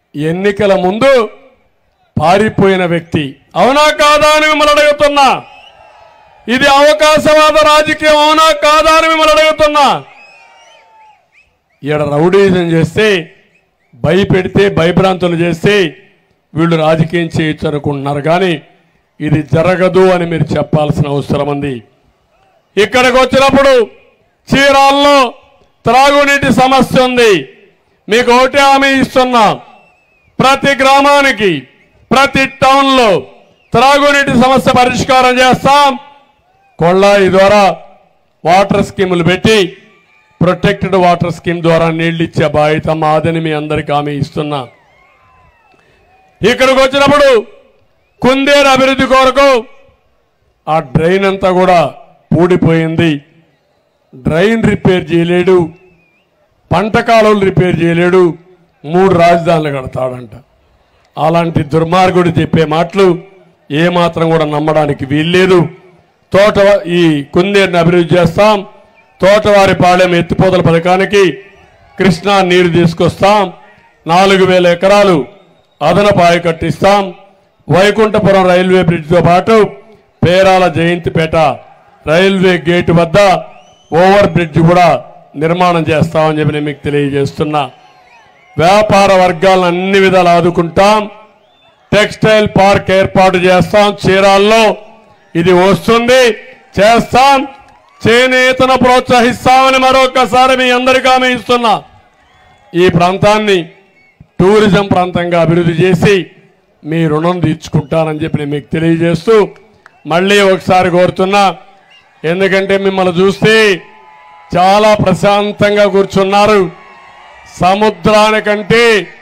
ఎన్నికల ముందు పారిపోయిన వ్యక్తి అవునా కాదా అని మిమ్మల్ని అడుగుతున్నా ఇది అవకాశవాద రాజకీయం అవునా కాదా అని మిమ్మల్ని అడుగుతున్నా ఈడ రౌడీజం చేస్తే భయపెడితే భయభ్రాంతులు చేస్తే వీళ్ళు రాజకీయం చేయొచ్చు అనుకుంటున్నారు కానీ ఇది జరగదు అని మీరు చెప్పాల్సిన అవసరం ఉంది ఇక్కడికి వచ్చినప్పుడు చీరాల్లో త్రాగునీటి సమస్య ఉంది మీకు ఒకటే హామీ ఇస్తున్నా ప్రతి గ్రామానికి ప్రతి టౌన్లో త్రాగునీటి సమస్య పరిష్కారం చేస్తాం కొళ్ళాయి ద్వారా వాటర్ స్కీములు పెట్టి ప్రొటెక్టెడ్ వాటర్ స్కీమ్ ద్వారా నీళ్లు ఇచ్చే బాధ్యత మాదని మీ అందరికీ హామీ ఇస్తున్నా ఇక్కడికి వచ్చినప్పుడు కుందేరు అభివృద్ధి కొరకు ఆ డ్రైన్ అంతా కూడా పూడిపోయింది డ్రైన్ రిపేర్ చేయలేడు పంట కాలువలు రిపేర్ చేయలేడు మూడు రాజధానులు కడతాడంట అలాంటి దుర్మార్గుడు చెప్పే మాటలు ఏమాత్రం కూడా నమ్మడానికి వీల్లేదు తోట ఈ కుందేరుని అభివృద్ధి చేస్తాం తోటవారి పాలెం ఎత్తిపోతల పథకానికి కృష్ణా నీరు తీసుకొస్తాం నాలుగు వేల ఎకరాలు అదనపు కట్టిస్తాం వైకుంఠపురం రైల్వే బ్రిడ్జ్తో పాటు పేరాల జయంతిపేట రైల్వే గేటు వద్ద ఓవర్ బ్రిడ్జ్ కూడా నిర్మాణం చేస్తామని చెప్పి నేను మీకు తెలియజేస్తున్నా వ్యాపార వర్గాలను అన్ని విధాలు ఆదుకుంటాం టెక్స్టైల్ పార్క్ ఏర్పాటు చేస్తాం చీరాల్లో ఇది వస్తుంది చేస్తాం చేనేతను ప్రోత్సహిస్తామని మరొకసారి మీ అందరికీ హామీ ఇస్తున్నా ఈ ప్రాంతాన్ని టూరిజం ప్రాంతంగా అభివృద్ధి చేసి మీ రుణం తీర్చుకుంటానని చెప్పి నేను మీకు తెలియజేస్తూ మళ్ళీ ఒకసారి కోరుతున్నా ఎందుకంటే మిమ్మల్ని చూస్తే చాలా ప్రశాంతంగా కూర్చున్నారు సముద్రానికంటే